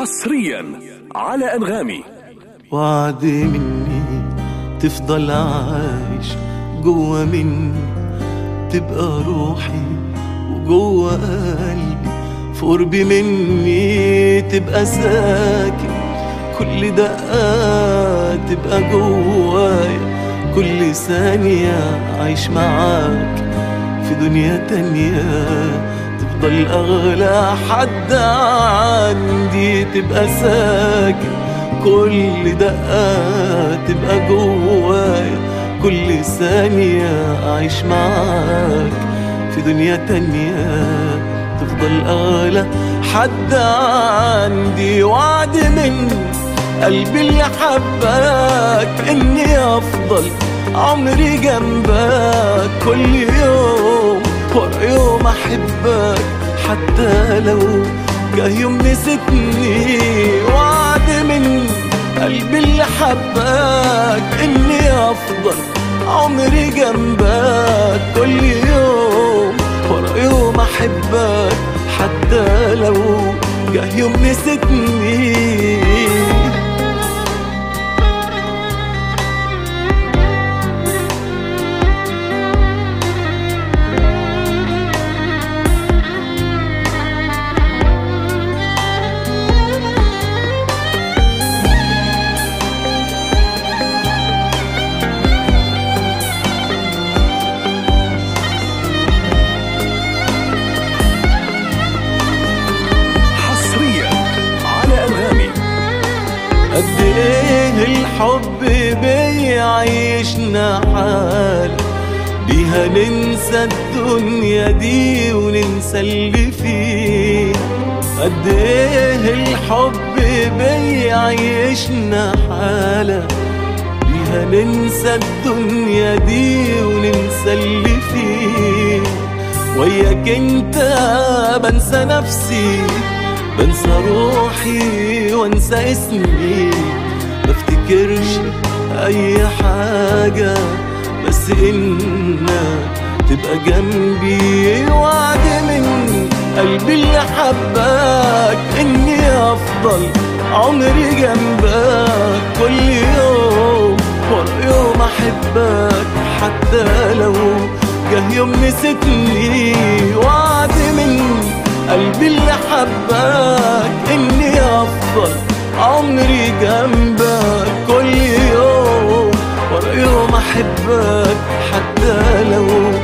حصريا على أنغامي وعد مني تفضل عايش جوا مني تبقى روحي وجوا قلبي في قربي مني تبقى ساكن كل دقة تبقى جوايا كل ثانية عايش معاك في دنيا تانية تفضل أغلى حد عندي تبقى ساكن كل دقة تبقى جوايا كل ثانية أعيش معاك في دنيا تانية تفضل أغلى حد عندي وعد مني قلبي اللي حبك إني أفضل عمري جنبك كل يوم ورا يوم أحبك حتى لو جه يوم نسيتني وعد مني قلبي اللي حبك إني أفضل عمري جنبك كل يوم ورا يوم أحبك حتى لو جه يوم نسيتني حصريا على أنغامي قد ايه الحب بيعيشنا حال بيها ننسى الدنيا دي وننسى اللي فيه قد ايه الحب بيعيشنا حالة بيها ننسى الدنيا دي وننسى اللي فيه وياك انت بنسى نفسي بنسى روحي وانسى اسمي بفتكرش اي حاجة بس انك تبقى جنبي وعد من قلبي اللي حبك اني افضل عمري جنبك كل يوم ورا يوم احبك حتى لو جه يوم نسيتني وعد من قلبي اللي حبك اني افضل عمري جنبك كل يوم ورا يوم احبك حتى لو